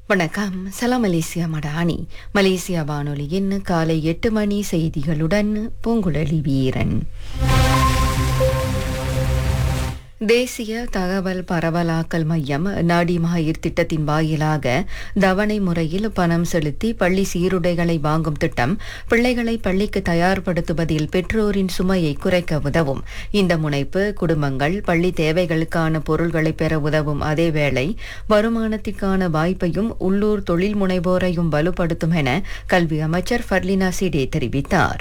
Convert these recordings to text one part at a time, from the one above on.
வணக்கம் சலாம் Malaysia Madani Malaysia வானொலியின் காலை எட்டு மணி செய்திகளுடன் பூங்குழலி வீரன் தேசிய தகவல் பரவலாக்கல் மையம் நாடி மகளிர் திட்டத்தின் வாயிலாக தவணை முறையில் பணம் செலுத்தி பள்ளி சீருடைகளை வாங்கும் திட்டம் பிள்ளைகளை பள்ளிக்கு தயார்படுத்துவதில் பெற்றோரின் சுமையை குறைக்க உதவும் இந்த முனைப்பு குடும்பங்கள் பள்ளி தேவைகளுக்கான பொருள்களை பெற உதவும் அதேவேளை வருமானத்திற்கான வாய்ப்பையும் உள்ளூர் தொழில் முனைவோரையும் வலுப்படுத்தும் என கல்வி அமைச்சர் ஃபர்லினா சிடே தெரிவித்தார்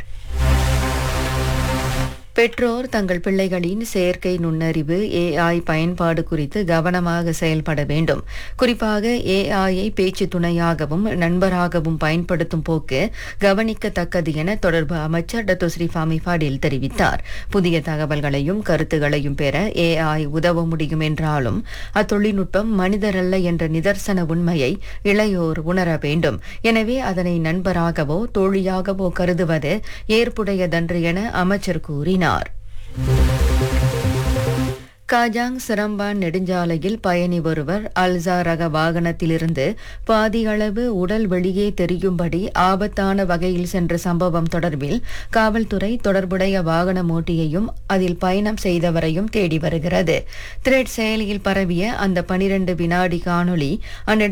பெற்றோர் தங்கள் பிள்ளைகளின் செயற்கை நுண்ணறிவு ஏஐ பயன்பாடு குறித்து கவனமாக செயல்பட வேண்டும் குறிப்பாக ஏஐயை பேச்சு துணையாகவும் நண்பராகவும் பயன்படுத்தும் போக்கு கவனிக்கத்தக்கது என தொடர்பு அமைச்சர் டத்து ஸ்ரீ ஃபாமி பாடில் தெரிவித்தார் புதிய தகவல்களையும் கருத்துகளையும் பெற ஏஐ உதவ முடியும் என்றாலும் அத்தொழில்நுட்பம் மனிதரல்ல என்ற நிதர்சன உண்மையை இளையோர் உணர வேண்டும் எனவே அதனை நண்பராகவோ தோழியாகவோ கருதுவது ஏற்புடையதன்று என அமைச்சர் கூறினார் காஜாங் சிரம்பான் நெடுஞ்சாலையில் பயணி ஒருவர் அல்சா ரக வாகனத்திலிருந்து பாதி அளவு உடல் வெளியே தெரியும்படி ஆபத்தான வகையில் சென்ற சம்பவம் தொடர்பில் காவல்துறை தொடர்புடைய வாகன ஓட்டியையும் அதில் பயணம் செய்தவரையும் தேடி வருகிறது த்ரெட் செயலியில் பரவிய அந்த பனிரெண்டு வினாடி காணொளி அந்நெடு